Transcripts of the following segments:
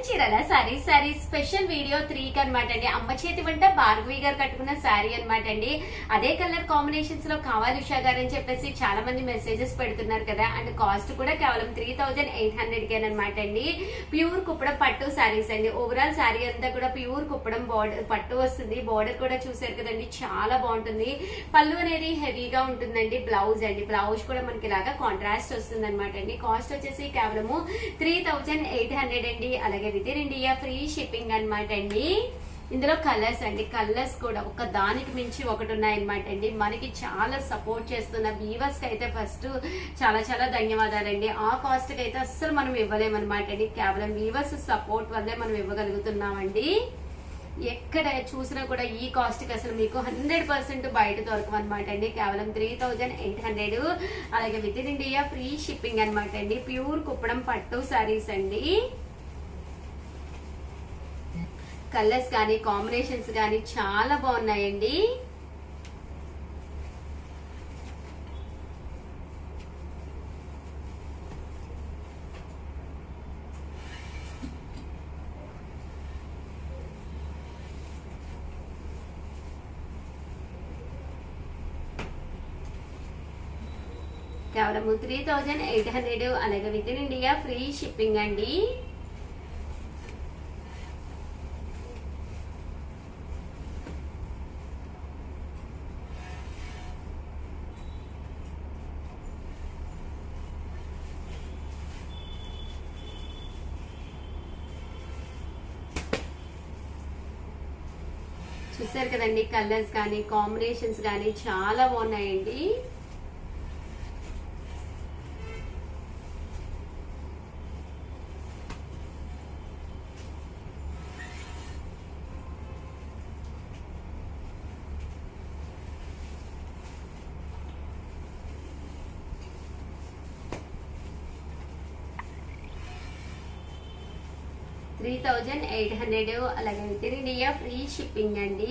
చీరల sari sari special video three కి అనమాట అండి అమ్మ చేతి వంట భార్గవి గారు కట్టుకున్న శారీ అనమాట అండి అదే కలర్ కాంబినేషన్స్ లో కావాలి ఉషా గారు అని చెప్పేసి చాలా మంది మెసేజెస్ పెడుతున్నారు కదా అండ్ కాస్ట్ కూడా కేవలం త్రీ థౌజండ్ ఎయిట్ హండ్రెడ్ కి అనమాట అండి ప్యూర్ కుప్పడం పట్టు శారీస్ అండి ఓవరాల్ శారీ అంతా కూడా ప్యూర్ కుప్పడం బార్డర్ పట్టు వస్తుంది బార్డర్ కూడా చూసారు కదండి చాలా బాగుంటుంది పళ్ళు అనేది హెవీగా ఉంటుందండి బ్లౌజ్ అండి బ్లౌజ్ కూడా మనకి ఇలాగా కాంట్రాస్ట్ వస్తుంది అనమాట అండి కాస్ట్ వచ్చేసి కేవలము త్రీ థౌజండ్ ఎయిట్ హండ్రెడ్ అండి అలాగే within India free shipping అనమాట అండి ఇందులో కలర్స్ అండి కలర్స్ కూడా ఒక దానికి మించి ఒకటి ఉన్నాయన్నమాట అండి మనకి చాలా సపోర్ట్ చేస్తున్న వీవర్స్ కి అయితే ఫస్ట్ చాలా చాలా ధన్యవాదాలండి ఆ కాస్ట్ కి అయితే అస్సలు మనం ఇవ్వలేమన్నమాట అండి కేవలం వీవర్స్ సపోర్ట్ వల్లే మనం ఇవ్వగలుగుతున్నామండి ఎక్కడ చూసినా కూడా ఈ కాస్ట్ కి అసలు మీకు హండ్రెడ్ పర్సెంట్ బయట దొరకమన్నమాట అండి కేవలం త్రీ థౌజండ్ ఎయిట్ హండ్రెడ్ అలాగే within India free shipping అనమాట అండి ప్యూర్ కుప్పడం పట్టు సారీస్ అండి కలర్స్ కానీ కాంబినేషన్స్ కానీ చాలా బాగున్నాయండి కేవలం త్రీ థౌజండ్ ఎయిట్ హండ్రెడ్ అలాగే within India free shipping అండి చూసారు కదండి కలర్స్ కానీ కాంబినేషన్స్ కానీ చాలా బాగున్నాయండి త్రీ థౌజండ్ ఎయిట్ హండ్రెడ్ అలాగే within India free shipping అండి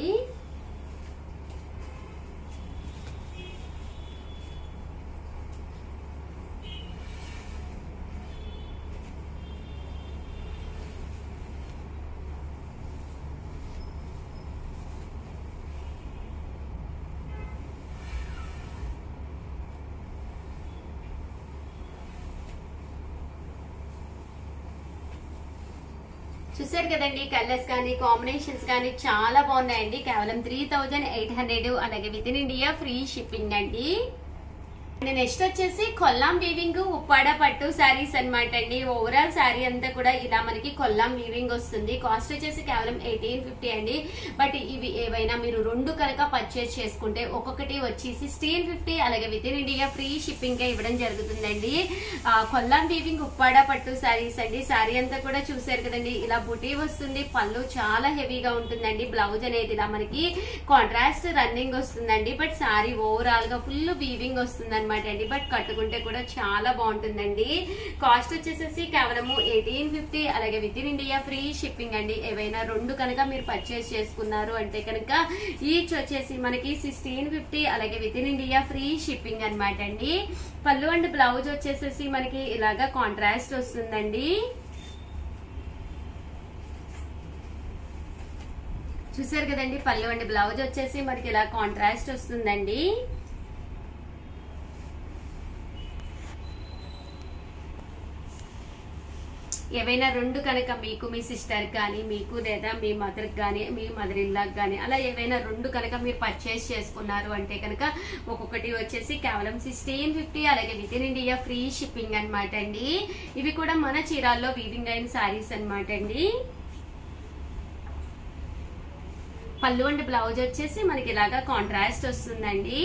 చూసారు కదండి కలర్స్ కానీ కాంబినేషన్స్ కానీ చాలా బాగున్నాయండి కేవలం త్రీ థౌజండ్ ఎయిట్ హండ్రెడ్ అలాగే within India free shipping అండి నెక్స్ట్ వచ్చేసి కొల్లాం వీవింగ్ ఉప్పాడ పట్టు శారీస్ అనమాట అండి ఓవరాల్ శారీ అంతా కూడా ఇలా మనకి కొల్లాం వీవింగ్ వస్తుంది కాస్ట్ వచ్చేసి కేవలం ఎయిటీన్ ఫిఫ్టీ అండి బట్ ఇవి ఏవైనా మీరు రెండు కనుక పర్చేస్ చేసుకుంటే ఒక్కొక్కటి వచ్చి సిక్స్టీన్ ఫిఫ్టీ అలాగే within India free shipping ఇవ్వడం జరుగుతుందండి ఆ, కొల్లాం వీవింగ్ ఉప్పాడ పట్టు శారీస్ అండి శారీ అంతా కూడా చూసారు కదండి ఇలా బుటీ వస్తుంది పళ్ళు చాలా హెవీగా ఉంటుందండి బ్లౌజ్ అనేది ఇలా మనకి కాంట్రాస్ట్ రన్నింగ్ వస్తుందండి బట్ శారీ ఓవరాల్ గా ఫుల్ వీవింగ్ వస్తుంది అనమాట అండి బట్ కట్టుకుంటే కూడా చాలా బాగుంటుందండి కాస్ట్ వచ్చేసేసి కేవలము ఎయిటీన్ ఫిఫ్టీ అలాగే within India free shipping అండి ఏవైనా రెండు కనుక మీరు పర్చేస్ చేసుకున్నారు అంటే కనుక ఈచ్ వచ్చేసి మనకి సిక్స్టీన్ ఫిఫ్టీ అలాగే within India free shipping అనమాట అండి పళ్ళు అండ్ బ్లౌజ్ వచ్చేసేసి మనకి ఇలాగా కాంట్రాస్ట్ వస్తుందండి చూసారు కదండి పళ్ళు అండ్ బ్లౌజ్ వచ్చేసి మనకి ఇలా కాంట్రాస్ట్ వస్తుందండి ఏవైనా రెండు కనుక మీకు మీ సిస్టర్ కానీ మీకు లేదా మీ మదర్ కానీ మీ మదర్ ఇల్లాకి కానీ అలా ఏవైనా రెండు కనుక మీరు పర్చేస్ చేసుకున్నారు అంటే కనుక ఒక్కొక్కటి వచ్చేసి కేవలం సిక్స్టీన్ ఫిఫ్టీ అలాగే within India free shipping అనమాట అండి ఇవి కూడా మన చీరాల్లో వీవింగ్ అయిన శారీస్ అనమాట అండి పళ్ళు అండ్ బ్లౌజ్ వచ్చేసి మనకి ఇలాగా కాంట్రాస్ట్ వస్తుందండి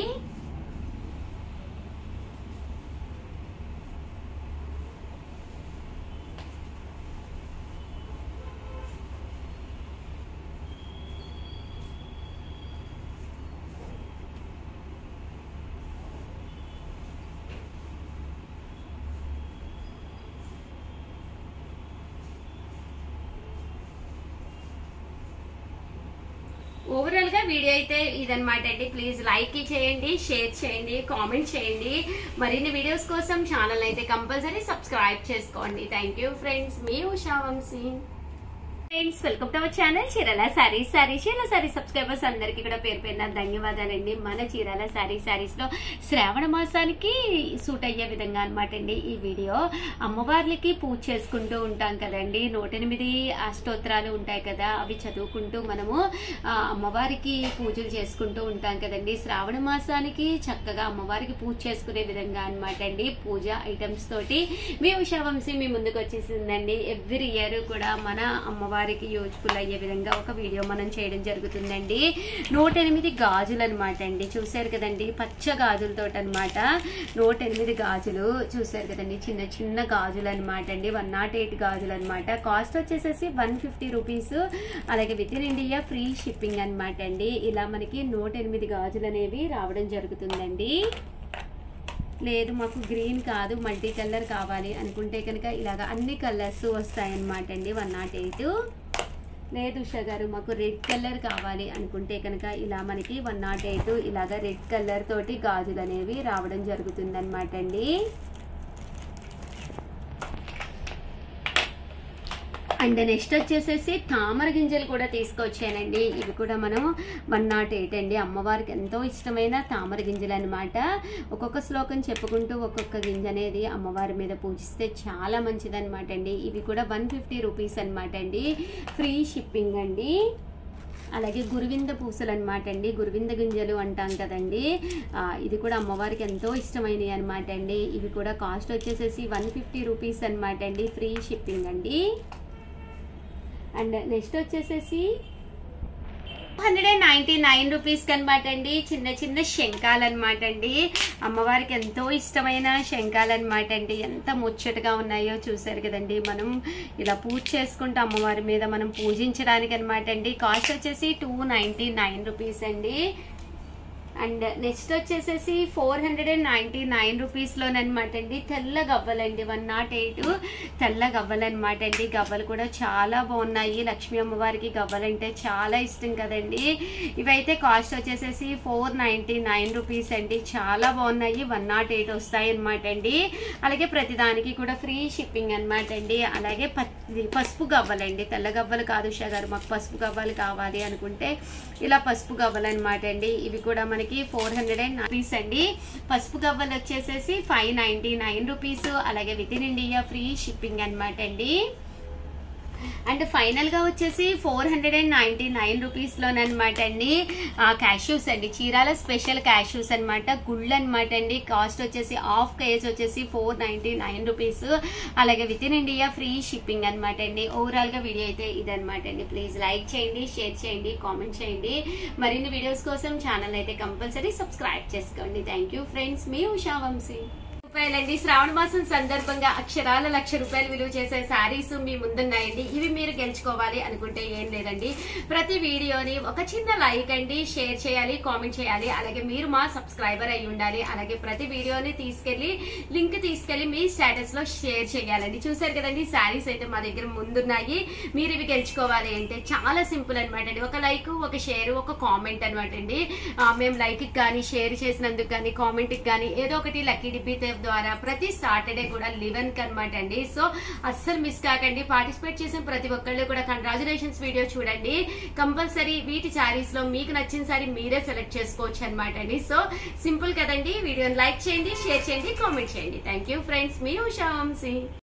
ఓవరాల్ గా వీడియో అయితే ఇదనమాట అండి ప్లీజ్ లైక్ చేయండి షేర్ చేయండి కామెంట్ చేయండి మరిన్ని వీడియోస్ కోసం ఛానల్ అయితే కంపల్సరీ సబ్స్క్రైబ్ చేసుకోండి థ్యాంక్ యూ ఫ్రెండ్స్ మీ Usha Vamsi friends welcome to our channel Chirala sari sari Chirala sari subscribers అందరికీ కూడా పేరు పేరున ధన్యవాదాలండి మన చీరాల సారీ సారీస్ లో శ్రావణ మాసానికి సూట్ అయ్యే విధంగా అనమాట అండి ఈ వీడియో అమ్మవార్లకి పూజ చేసుకుంటూ ఉంటాం కదండి నూట ఎనిమిది అష్టోత్తరాలు ఉంటాయి కదా అవి చదువుకుంటూ మనము ఆ, అమ్మవారికి పూజలు చేసుకుంటూ ఉంటాం కదండి శ్రావణ మాసానికి చక్కగా అమ్మవారికి పూజ చేసుకునే విధంగా అనమాట అండి పూజ ఐటమ్స్ తోటి మీ ఉషా వంశీ మీ ముందుకు వచ్చేసిందండి ఎవ్రీ ఇయర్ కూడా మన అమ్మవారికి యూజ్ఫుల్ అయ్యే విధంగా ఒక వీడియో మనం చేయడం జరుగుతుందండి నూట ఎనిమిది గాజులు అనమాట అండి చూశారు కదండి పచ్చ గాజులతో అనమాట నూట ఎనిమిది గాజులు చూశారు కదండి చిన్న చిన్న గాజులు అనమాట అండి వన్ నాట్ ఎయిట్ గాజులు అనమాట కాస్ట్ వచ్చేసేసి వన్ ఫిఫ్టీ రూపీస్ అలాగే within India free shipping అనమాట అండి ఇలా మనకి నూట ఎనిమిది గాజులు అనేవి రావడం జరుగుతుందండి లేదు మాకు గ్రీన్ కాదు మల్టీ కలర్ కావాలి అనుకుంటే కనుక ఇలాగ అన్ని కలర్స్ వస్తాయన్నమాట అండి వన్ నాట్ ఎయిట్ లేదు ఉషా గారు మాకు రెడ్ కలర్ కావాలి అనుకుంటే కనుక ఇలా మనకి వన్ నాట్ ఎయిట్ ఇలాగ రెడ్ కలర్ తోటి గాజులు అనేవి రావడం జరుగుతుందన్నమాట అండి అండ్ నెక్స్ట్ వచ్చేసేసి తామర గింజలు కూడా తీసుకొచ్చానండి ఇవి కూడా మనం వన్ నాట్ ఎయిట్ అండి అమ్మవారికి ఎంతో ఇష్టమైన తామర గింజలు అనమాట ఒక్కొక్క శ్లోకం చెప్పుకుంటూ ఒక్కొక్క గింజ అనేది అమ్మవారి మీద పూజిస్తే చాలా మంచిదన్నమాట అండి ఇవి కూడా వన్ ఫిఫ్టీ రూపీస్ అనమాట అండి ఫ్రీ షిప్పింగ్ అండి అలాగే గురువింద పూసలు అనమాట అండి గురువింద గింజలు అంటాం కదండి ఆ, ఇది కూడా అమ్మవారికి ఎంతో ఇష్టమైనవి అనమాట అండి ఇవి కూడా కాస్ట్ వచ్చేసేసి వన్ ఫిఫ్టీ రూపీస్ అనమాట అండి ఫ్రీ షిప్పింగ్ అండి అండ్ నెక్స్ట్ వచ్చేసేసి hundred and ninety nine rupees అనమాట అండి చిన్న చిన్న శంఖాలు అనమాట అండి అమ్మవారికి ఎంతో ఇష్టమైన శంఖాలు అనమాట అండి ఎంత ముచ్చటగా ఉన్నాయో చూసారు కదండి మనం ఇలా పూజ చేసుకుంటే అమ్మవారి మీద మనం పూజించడానికి అనమాట అండి కాస్ట్ వచ్చేసి టూ నైన్టీ నైన్ రూపీస్ అండి అండ్ నెక్స్ట్ వచ్చేసేసి four hundred and ninety nine రూపీస్లోనమాట అండి తెల్ల గవ్వలండి వన్ నాట్ ఎయిట్ తెల్ల గవ్వలు అనమాట అండి గవ్వలు కూడా చాలా బాగున్నాయి లక్ష్మీ అమ్మవారికి గవ్వలు అంటే చాలా ఇష్టం కదండి ఇవైతే కాస్ట్ వచ్చేసేసి ఫోర్ నైంటీ నైన్ రూపీస్ అండి చాలా బాగున్నాయి వన్ నాట్ ఎయిట్ వస్తాయి అనమాట అండి అలాగే ప్రతిదానికి కూడా ఫ్రీ షిప్పింగ్ అనమాట అండి అలాగే ప- పసుపు గవ్వలండి తెల్ల గవ్వలు కాదు ఉషా గారు మాకు పసుపు గవ్వలు కావాలి అనుకుంటే ఇలా పసుపు గవ్వలు అనమాట అండి ఇవి కూడా మనకి ఫోర్ హండ్రెడ్ అండ్ రూపీస్ అండి పసుపు గవ్వలు వచ్చేసేసి ఫైవ్ నైన్టీ నైన్ రూపీస్ అలాగే within India free shipping అనమాట అండి అండ్ ఫైనల్ గా వచ్చేసి four hundred and ninety nine rupees లోనమాట అండి క్యాష్యూస్ అండి చీరాల స్పెషల్ క్యాష్యూస్ అనమాట గుళ్ళు అనమాట అండి కాస్ట్ వచ్చేసి హాఫ్ కేజ్ వచ్చేసి ఫోర్ నైన్టీ నైన్ రూపీస్ అలాగే within India free shipping అనమాట అండి ఓవరాల్ గా వీడియో అయితే ఇదనమాట అండి ప్లీజ్ లైక్ చేయండి షేర్ చేయండి కామెంట్ చేయండి మరిన్ని వీడియోస్ కోసం ఛానల్ అయితే కంపల్సరీ సబ్స్క్రైబ్ చేసుకోండి థ్యాంక్ యూ ఫ్రెండ్స్ మీ ఉషా వంశీ రూపాయలండి శ్రావణ మాసం సందర్భంగా అక్షరాల లక్ష రూపాయలు విలువ చేసే శారీస్ మీ ముందున్నాయండి ఇవి మీరు గెలుచుకోవాలి అనుకుంటే ఏం లేదండి ప్రతి వీడియోని ఒక చిన్న లైక్ అండి షేర్ చేయాలి కామెంట్ చేయాలి అలాగే మీరు మా సబ్స్క్రైబర్ అయి ఉండాలి అలాగే ప్రతి వీడియోని తీసుకెళ్లి లింక్ తీసుకెళ్లి మీ స్టేటస్ లో షేర్ చేయాలండి చూసారు కదండి శారీస్ అయితే మా దగ్గర ముందున్నాయి మీరు ఇవి గెలుచుకోవాలి అంటే చాలా సింపుల్ అనమాట అండి ఒక లైక్ ఒక షేర్ ఒక కామెంట్ అనమాట అండి ఆ, మేము లైక్ కానీ షేర్ చేసినందుకు కానీ కామెంట్ కానీ ఏదో ఒకటి లక్కీ డిబ్బీ టేప్ ద్వారా ప్రతి సాటర్డే కూడా లివెన్ కి అనమాట అండి సో అస్సలు మిస్ కాకండి పార్టిసిపేట్ చేసిన ప్రతి ఒక్కళ్ళు కూడా కంగ్రాచులేషన్స్ వీడియో చూడండి కంపల్సరీ వీటి శారీస్ లో మీకు నచ్చిన సారీ మీరే సెలెక్ట్ చేసుకోవచ్చు అనమాట అండి సో సింపుల్ కదండి వీడియోని లైక్ చేయండి షేర్ చేయండి కామెంట్ చేయండి థ్యాంక్ యూ ఫ్రెండ్స్ మీ ఉషా వంశీ